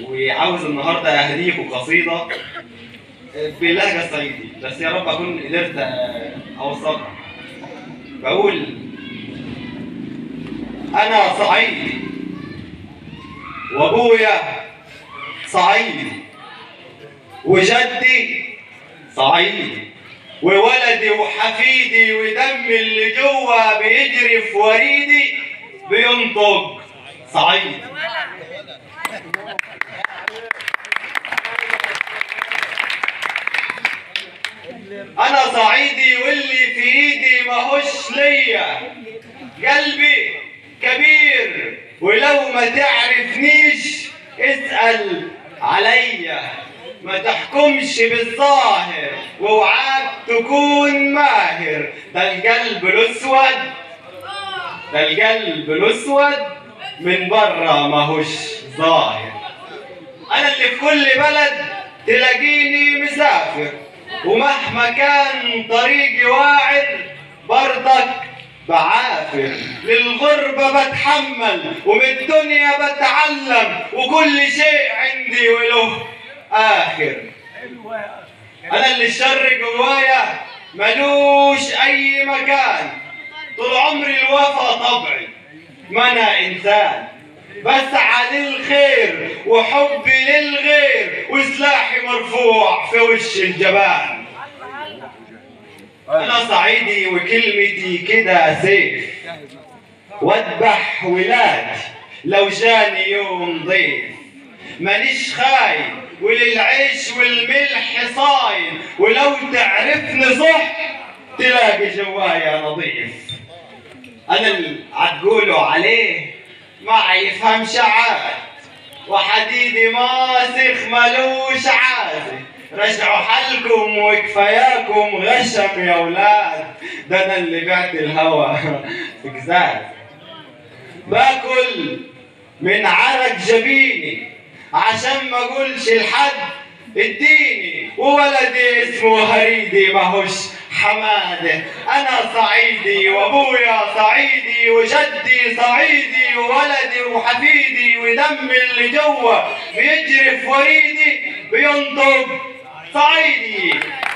وعاوز النهارده اهديكم قصيده باللهجه الصعيدي بس يا رب اكون قدرت اوصلها بقول انا صعيدي وابويا صعيدي وجدي صعيدي وولدي وحفيدي ودم اللي جوا بيجري في وريدي بينطق صعيدي انا صعيدي واللي في ايدي ماهوش ليا قلبي كبير ولو ما تعرفنيش اسأل عليا ما تحكمش بالظاهر واوعاك تكون ماهر ده القلب الاسود ده القلب الاسود من بره ماهوش ظاهر انا اللي في كل بلد تلاقيني مسافر ومهما كان طريقي واعر برضك بعافر للغربة بتحمل ومن الدنيا بتعلم وكل شيء عندي وله آخر أنا اللي الشر جوايا ملوش أي مكان طول عمري الوفا طبعي ما أنا إنسان بسعى للخير وحبي للغير وسلاحي مرفوع في وش الجبان انا صعيدي وكلمتي كده سيف واذبح ولادي لو جاني يوم ضيف مانيش خاين وللعيش والملح صاين ولو تعرفني صح تلاقي جوايا نظيف انا اللي هتقولوا عليه ما يفهمش عاد وحديدي ماسخ ملوش عازي رجعوا حالكم وكفاياكم غشم يا ولاد ده انا اللي بعت الهوى في جزاز باكل من عرق جبيني عشان ما اقولش لحد اديني وولدي اسمه هريدي ماهوش حماده انا صعيدي وابويا صعيدي وجدي صعيدي وولدي وحفيدي ودم اللي جوا بيجري في وريدي بينطق صعيدي